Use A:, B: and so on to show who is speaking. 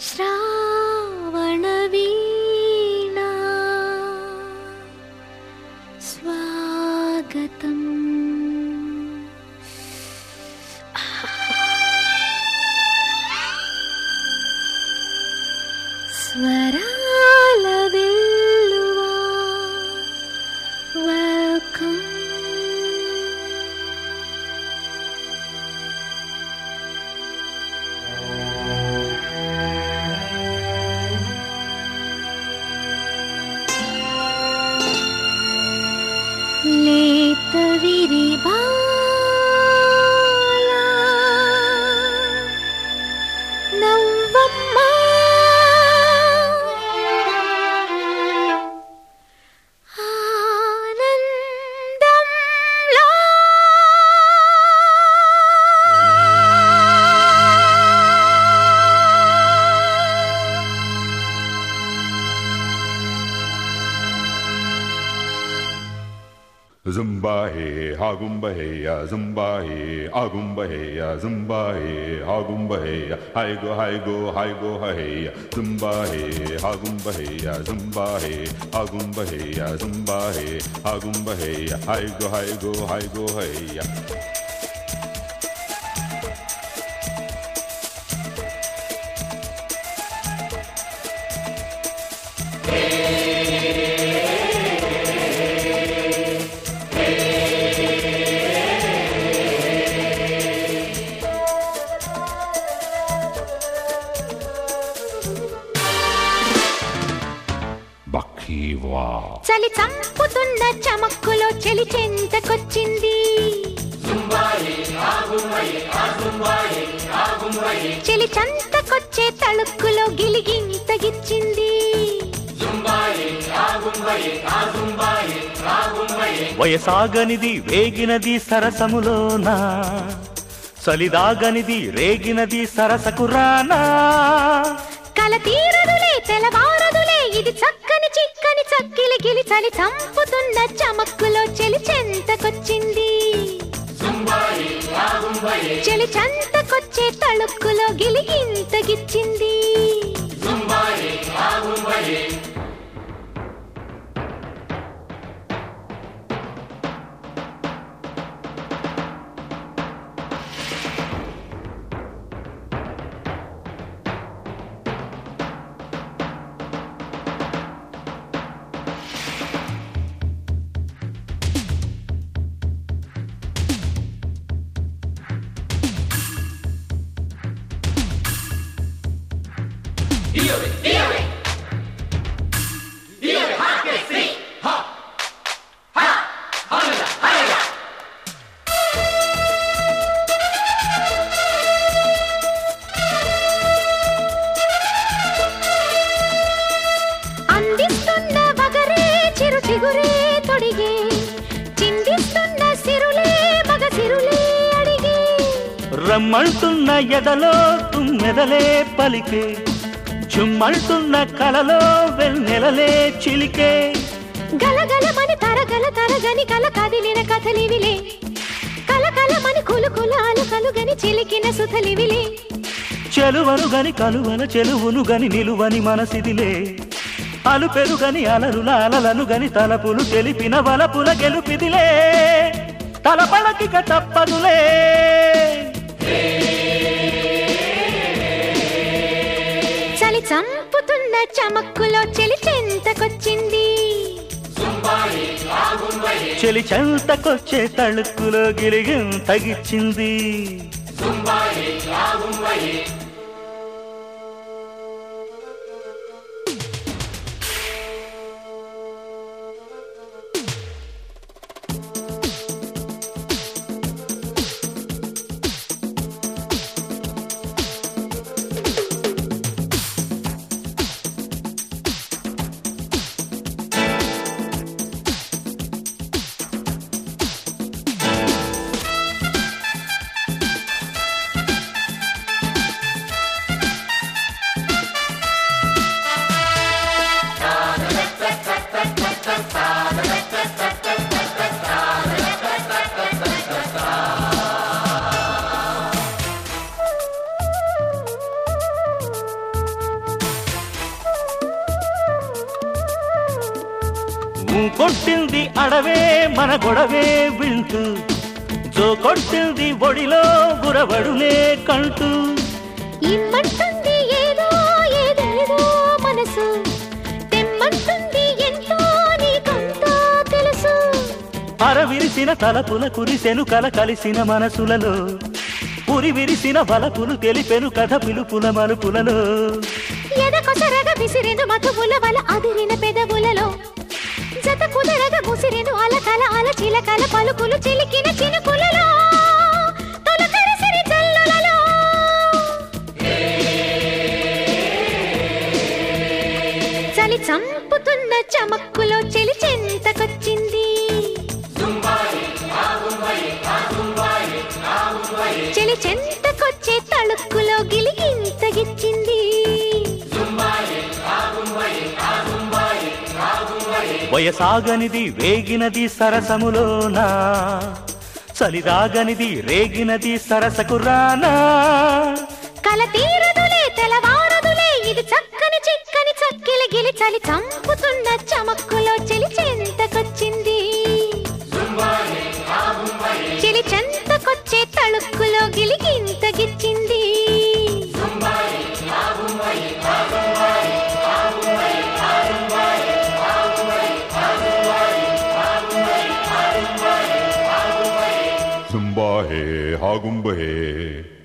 A: श्रावणवीणा स्वागतम् స్వరాల వెల్లువా వెల్కమ్ లేత విరిబాల నవ్వమ్మ ఆనందంలో
B: Zumba hey, hagumba hey, ya zumba hey, agumba hey, ya zumba hey, hagumba hey, ya hi go hi go hi go hey, ya zumba hey, hagumba hey, ya zumba hey, agumba hey, ya zumba hey, hagumba hey, ya hi go hi go hi go hey, ya. Bakiwa.
A: చలి చంపుతున్న చమక్కులో చెలి చెంతకొచ్చింది చెలి చంతకొచ్చే తళుక్కులో గిలిగింతగిచ్చింది
C: వయసాగనిది వేగినది సరసములోన చలిదాగనిది రేగినది సరసకురానా
A: కల తీరదులే తెలవారదులే ఇది చక్కని చిక్కని చక్కిలి గిలి చలి చంపుతున్న చమక్కులో చెలి చెంతకొచ్చింది చెలి చంతకొచ్చే తళుక్కులో గిలిగింతగిచ్చింది అందిస్తున్న వగరే చిరు చిగురే తొడిగే చిందిస్తున్న సిరులే మగ సిరులే అడిగే
C: రమ్మంటున్న ఎదలో తుమ్మెదలే పలికే చుమ్మంటున్న కలలో వెన్నెలలే చిలికే
A: గలగలమని తరగల తరగని కల కదిలిన కథలివిలే కలకలమని కులు కులాలు కలుగని చిలికిన సుధలివిలే
C: చెలువను గని కలువల చెలువును గని నిలువని మనసిదిలే అలు పెరుగని అలరుల అలలను గని తలపులు తెలిపిన వలపుల గెలుపిదిలే తలపడకిక తప్పదులే
A: చలి చంపుతున్న చమక్కులో చెలి చెంతకొచ్చింది
C: చెలి చెంతకొచ్చే తళుక్కులో గిలిగిం తగిచ్చింది ఊ కొట్టింది అడవే మన గొడవే వింటూ జో కొట్టింది ఒడిలో గురబడులే కంటూ
A: ఇమ్మంటుంది ఏదో ఏదేదో మనసు తెమ్మంటుంది ఎంతో నీకంతా తెలుసు
C: అరవిరిసిన తలపుల కురిసెను కల కలిసిన మనసులలో ఉరి విరిసిన బలపులు తెలిపెను కథ పిలుపుల మలుపులలో
A: ఎదకొసరగ విసిరెను మధువుల వల అదిరిన పెదవులలో జత కుదరగ ముసిరెను అలకల అల చిలకల పలుకులు చిలికిన చినుకులలో తొలకరిసిరి జల్లులలో చలి చంపుతున్న చమక్కులో చెలి చెంతకొచ్చింది చెలి చెంతకొచ్చే తళుక్కులో గిలిగింతగిచ్చింది
C: వయసాగనిది వేగినది సరసములోనా చలిదాగనిది రేగినది సరసకు రానా
A: కల తీరదులే తెలవారదులే ఇది చక్కని చిక్కని చక్కిలి గిలి చలి చంపుతున్న చమక్కులో చెలి చెంతకొచ్చింది చెలి చెంతకొచ్చే తళుక్కులో గిలిగింతగిచ్చింది
B: Zumba hey, hagumba hey.